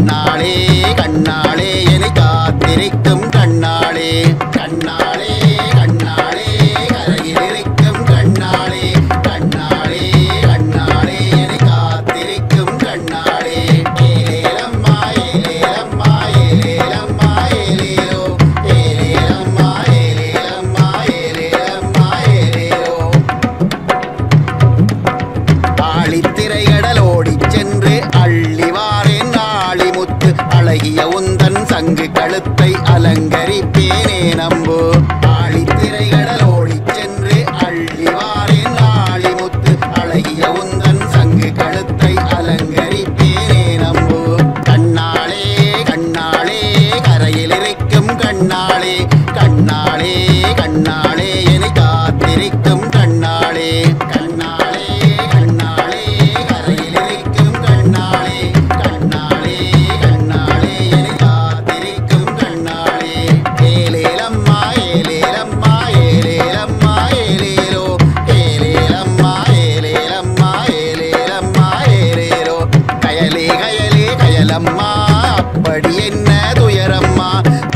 கண்ணாளே கண்ணாளே என்னை காத்திருக்கும் கண்ணாளே கண்ணாளே கண்ணாளே கரையில் இருக்கும் கண்ணாளே கண்ணாளே கண்ணாளே என்னை காத்திருக்கும் கண்ணாளே ஏலேலம்மா ஏலேலம்மா ஏலேலம்மா ஏலேலோ ஏலேலம்மா ஏலேலம்மா ஏலேலம்மா ஏலேலோ ஆழித்திரைகடல் ஓடிச் சென்று அள்ளிவாரேன் ஆழிமுத்து அழகிய உந்தன் சங்கு கழுத்தை அலங்கரிப்பேனே நம்பு ஆழித்திரைகடல் ஓடிச் சென்று அள்ளிவாரேன் ஆழிமுத்து அழகிய உந்தன் சங்கு கழுத்தை அலங்கரிப்பேனே நம்பு கண்ணாளே கண்ணாளே கரையில் இருக்கும் கண்ணாளே கண்ணாளே கண்ணாளே என்னை காத்திருக்கும் கண்ணாளே கண்ணாளே கண்ணாளே கரையில் இருக்கும் கண்ணாளே கண்ணாளே கண்ணாளே என்னை காத்திருக்கும் கண்ணாளே ஏலேலம்மா ஏலேலம்மா ஏலேலம்மா ஏலேலோ ஏலேலம்மா ஏலேலம்மா ஏலேலம்மா ஏலேலோ கயலே கயலே கயலம்மா அப்படி என்ன துயரம்மா